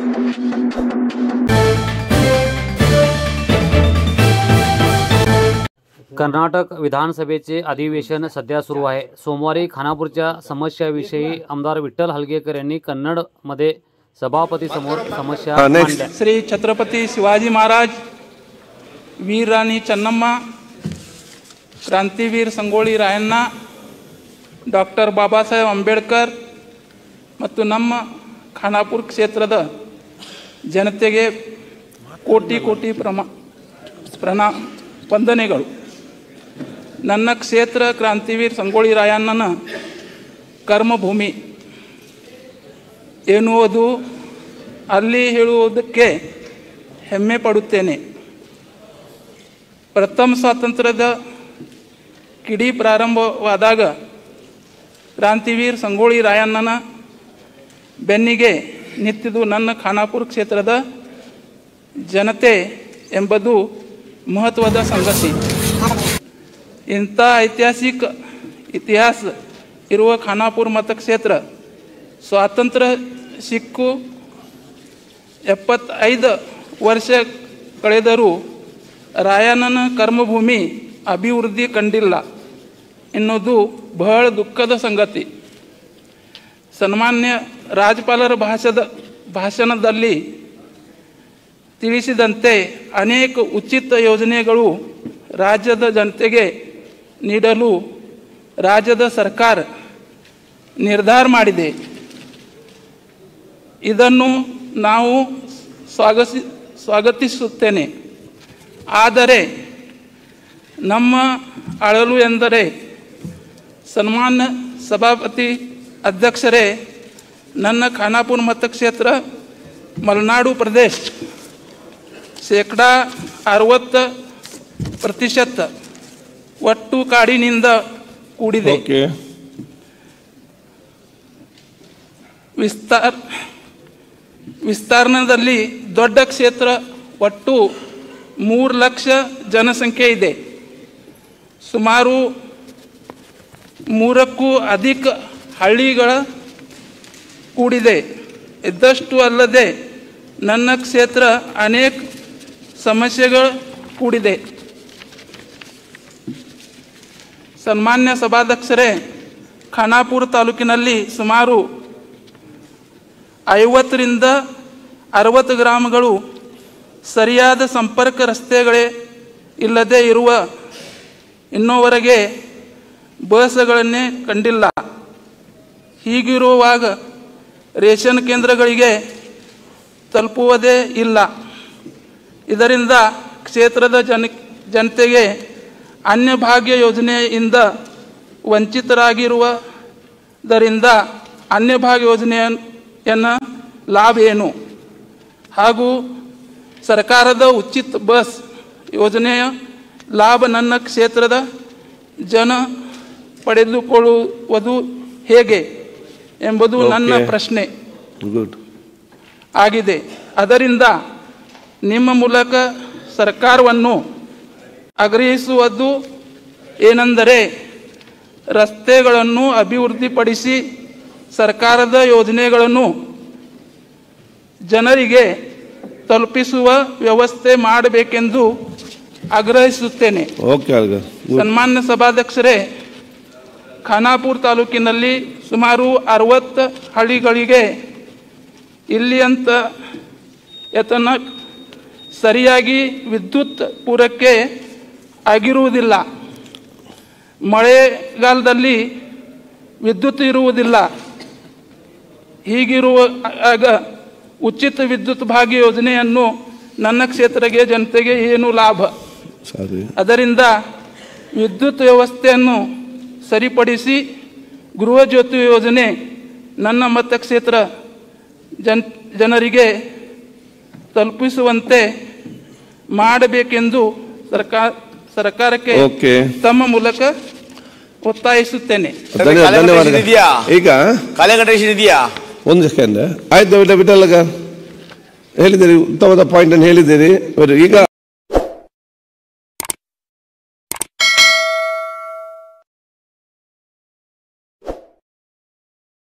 कर्नाटक विधानसभेचे अधिवेशन सध्या सुरू आहे सोमवारी खानापूरच्या समस्याविषयी आमदार विठ्ठल हलगेकर यांनी कन्नडमध्ये सभापतीसमोर समस्या हा, next. मांडल्या श्री छत्रपती शिवाजी महाराज वीर राणी ಚೆನ್ನಮ್ಮ ಕ್ರಾಂತಿವೀರ್ ಸಂಗೊಳ್ಳಿ ರಾಯಣ್ಣ ಡಾಕ್ಟರ್ ಬಾಬಾ ಸಾಹೇಬ್ ಅಂಬೇಡ್ಕರ್ ಮತ್ತು ನಮ್ಮ ಖಾನಾಪುರ ಕ್ಷೇತ್ರದ ಜನತೆಗೆ ಕೋಟಿ ಕೋಟಿ ಪ್ರಮಾ ಪ್ರಣಾ ವಂದನೆಗಳು ನನ್ನ ಕ್ಷೇತ್ರ ಕ್ರಾಂತಿವೀರ್ ಸಂಗೊಳ್ಳಿ ರಾಯಣ್ಣನ ಕರ್ಮಭೂಮಿ ಎನ್ನುವುದು ಅಲ್ಲಿ ಹೇಳುವುದಕ್ಕೆ ಹೆಮ್ಮೆ ಪಡುತ್ತೇನೆ ಪ್ರಥಮ ಸ್ವಾತಂತ್ರ್ಯದ ಕಿಡಿ ಪ್ರಾರಂಭವಾದಾಗ ಕ್ರಾಂತಿವೀರ್ ಸಂಗೊಳ್ಳಿ ರಾಯಣ್ಣನ ಬೆನ್ನಿಗೆ ನಿಂತಿದ್ದು ನನ್ನ ಖಾನಾಪುರ ಕ್ಷೇತ್ರದ ಜನತೆ ಎಂಬುದು ಮಹತ್ವದ ಸಂಗತಿ ಇಂಥ ಐತಿಹಾಸಿಕ ಇತಿಹಾಸ ಇರುವ ಖಾನಾಪುರ ಮತಕ್ಷೇತ್ರ ಸ್ವಾತಂತ್ರ್ಯ ಸಿಕ್ಕು ಎಪ್ಪತ್ತೈದು ವರ್ಷ ಕಳೆದರೂ ರಾಯಣ್ಣನ ಕರ್ಮಭೂಮಿ ಅಭಿವೃದ್ಧಿ ಕಂಡಿಲ್ಲ ಎನ್ನುವುದು ಬಹಳ ದುಃಖದ ಸಂಗತಿ ಸನ್ಮಾನ್ಯ ರಾಜ್ಯಪಾಲರ ಭಾಷದ ಭಾಷಣದಲ್ಲಿ ತಿಳಿಸಿದಂತೆ ಅನೇಕ ಉಚಿತ ಯೋಜನೆಗಳು ರಾಜ್ಯದ ಜನತೆಗೆ ನೀಡಲು ರಾಜ್ಯದ ಸರ್ಕಾರ ನಿರ್ಧಾರ ಮಾಡಿದೆ ಇದನ್ನು ನಾವು ಸ್ವಾಗತಿಸಿ ಸ್ವಾಗತಿಸುತ್ತೇನೆ ಆದರೆ ನಮ್ಮ ಅಳಲು ಎಂದರೆ ಸನ್ಮಾನ್ಯ ಸಭಾಪತಿ ಅಧ್ಯಕ್ಷರೇ ನನ್ನ ಖಾನಾಪುರ ಮತಕ್ಷೇತ್ರ ಮಲೆನಾಡು ಪ್ರದೇಶ ಶೇಕಡ ಅರವತ್ತು ಪ್ರತಿಶತ ಒಟ್ಟು ಕಾಡಿನಿಂದ ಕೂಡಿದೆ ಓಕೆ ವಿಸ್ತಾರ ವಿಸ್ತರಣದಲ್ಲಿ ದೊಡ್ಡ ಕ್ಷೇತ್ರ ಒಟ್ಟು ಮೂರು ಲಕ್ಷ ಜನಸಂಖ್ಯೆ ಇದೆ ಸುಮಾರು ಮೂರಕ್ಕೂ ಅಧಿಕ ಹಳ್ಳಿಗಳ ಕೂಡಿದೆ ಇದ್ದಷ್ಟು ಅಲ್ಲದೆ ನನ್ನ ಕ್ಷೇತ್ರ ಅನೇಕ ಸಮಸ್ಯೆಗಳು ಕೂಡಿದೆ ಸನ್ಮಾನ್ಯ ಸಭಾಧ್ಯಕ್ಷರೇ ಖಾನಾಪುರ ತಾಲೂಕಿನಲ್ಲಿ ಸುಮಾರು ಐವತ್ತರಿಂದ ಅರವತ್ತು ಗ್ರಾಮಗಳು ಸರಿಯಾದ ಸಂಪರ್ಕ ರಸ್ತೆಗಳೇ ಇಲ್ಲದೆ ಇರುವ ಇನ್ನೋವರೆಗೆ ಬಸ್ಗಳನ್ನೇ ಕಂಡಿಲ್ಲ ಹೀಗಿರುವಾಗ ರೇಷನ್ ಕೇಂದ್ರಗಳಿಗೆ ತಲುಪುವುದೇ ಇಲ್ಲ ಇದರಿಂದ ಕ್ಷೇತ್ರದ ಜನ ಜನತೆಗೆ ಅನ್ನಭಾಗ್ಯ ಯೋಜನೆಯಿಂದ ವಂಚಿತರಾಗಿರುವುದರಿಂದ ಅನ್ನಭಾಗ್ಯ ಯೋಜನೆಯನ್ನು ಲಾಭ ಏನು ಹಾಗೂ ಸರ್ಕಾರದ ಉಚಿತ ಬಸ್ ಯೋಜನೆಯ ಲಾಭ ನನ್ನ ಕ್ಷೇತ್ರದ ಜನ ಪಡೆದುಕೊಳ್ಳುವುದು ಹೇಗೆ ಎಂಬುದು ನನ್ನ Okay. ಪ್ರಶ್ನೆ ಗುಡ್ ಆಗಿದೆ ಅದರಿಂದ ನಿಮ್ಮ ಮೂಲಕ ಸರ್ಕಾರವನ್ನು ಆಗ್ರಹಿಸುವುದು ಏನೆಂದರೆ ರಸ್ತೆಗಳನ್ನು ಅಭಿವೃದ್ಧಿಪಡಿಸಿ ಸರ್ಕಾರದ ಯೋಜನೆಗಳನ್ನು ಜನರಿಗೆ ತಲುಪಿಸುವ ವ್ಯವಸ್ಥೆ ಮಾಡಬೇಕೆಂದು ಆಗ್ರಹಿಸುತ್ತೇನೆ ಓಕೆ ಅಲ್ಗ ಗುಡ್ ಸನ್ಮಾನ್ಯ ಸಭಾಧ್ಯಕ್ಷರೇ ಖಾನಾಪುರ ತಾಲೂಕಿನಲ್ಲಿ ಸುಮಾರು ಅರವತ್ತು ಹಳ್ಳಿಗಳಿಗೆ ಇಲ್ಲಿ ಅಂತ ಯತನ ಸರಿಯಾಗಿ ವಿದ್ಯುತ್ ಪೂರೈಕೆ ಆಗಿರುವುದಿಲ್ಲ ಮಳೆಗಾಲದಲ್ಲಿ ವಿದ್ಯುತ್ ಇರುವುದಿಲ್ಲ ಹೀಗಿರುವಾಗ ಉಚಿತ ವಿದ್ಯುತ್ ಭಾಗ್ಯ ಯೋಜನೆಯನ್ನು ನನ್ನ ಕ್ಷೇತ್ರಕ್ಕೆ ಜನತೆಗೆ ಏನು ಲಾಭ ಸಾರಿ ಅದರಿಂದ ವಿದ್ಯುತ್ ವ್ಯವಸ್ಥೆಯನ್ನು ಸರಿಪಡಿಸಿ ಗೃಹ ಜ್ಯೋತಿ ಯೋಜನೆ ನನ್ನ ಮತಕ್ಷೇತ್ರ ಜನ್ ಜನರಿಗೆ ತಲುಪಿಸುವಂತೆ ಮಾಡಬೇಕೆಂದು ಸರ್ಕಾರ ಸರ್ಕಾರಕ್ಕೆ ಓಕೆ ತಮ್ಮ ಮೂಲಕ ಒತ್ತಾಯಿಸುತ್ತೇನೆ ಧನ್ಯವಾದ ಧನ್ಯವಾದ ಇದೆಯಾ? ಈಗ ಕಾಲಘಟೇಶನ್ ಇದೆಯಾ ಒಂದು ಸೆಕೆಂಡ್ ಆಯ್ತು ಬಿಟ್ಟ ಬಿಟ್ಟಲ್ಲಗ ಹೇಳಿದ್ದೀರಿ ಉತ್ತಮವಾದ ಪಾಯಿಂಟ್ ಅನ್ನು ಹೇಳಿದ್ದೀರಿ ಬನ್ರಿ, ಈಗ